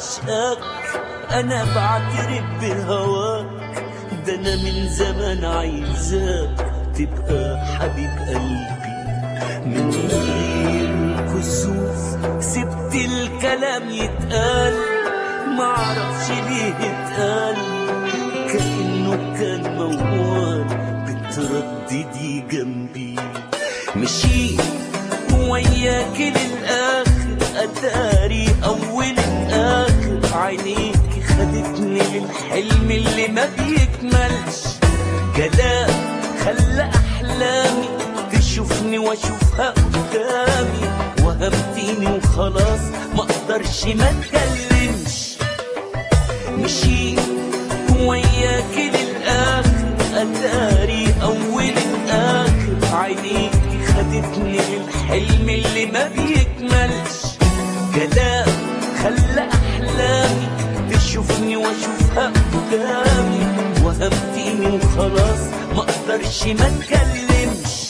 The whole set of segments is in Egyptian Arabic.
عشقك انا بعترف بهواك ده انا من زمان عايزاك تبقى حبيب قلبي من غير كسوف سبت الكلام يتقال معرفش ليه اتقال كأنه كان موال بترددي جنبي مشيت وياك للآخر أداري أول آخر عينيك خدتني للحلم اللي ما بيكملش كلام خلى أحلامي تشوفني واشوفها قدامي وهمتيني وخلاص ما اقدرش ما اتكلمش مشيت وياك للآخر أداري أول الآخر عينيك خدتني للحلم اللي ما بيكملش كلام خلى أحلامي تشوفني واشوفها قدامي وهمتيني وخلاص ما اقدرش ما اتكلمش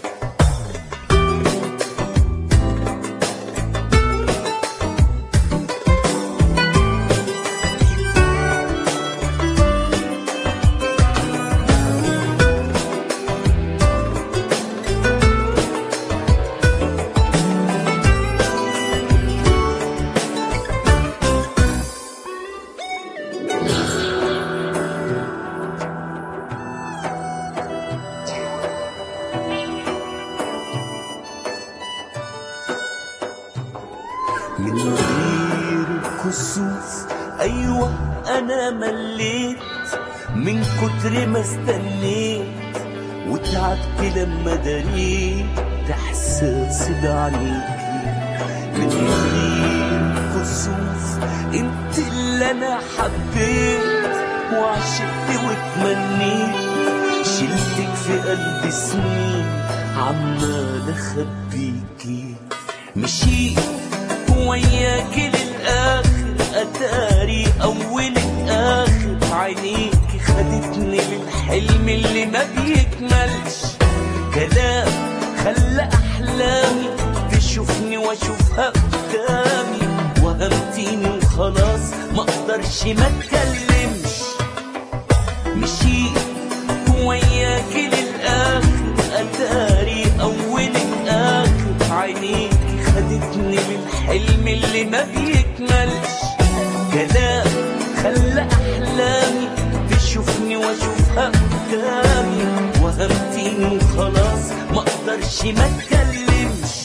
من غير كسوف ايوه انا مليت من كتر ما استنيت وتعبت لما دريت احساسي بعينيكي من غير كسوف انت اللي انا حبيت وعشقت واتمنيت شلتك في قلبي سنين عمال اخبيكي مشيت وياك للآخر أتاري أول الآخر عينيك خدتني للحلم اللي ما بيكملش كلام خلى أحلامي تشوفني واشوفها قدامي وهمتيني وخلاص ما اقدرش ما اتكلمش مشيت وياك للآخر أتاري أول الآخر عينيك خدتني للحلم اللي ما بيكملش كلام خلى أحلامي تشوفني واشوفها قدامي وهمتيني وخلاص ما اقدرش ما اتكلمش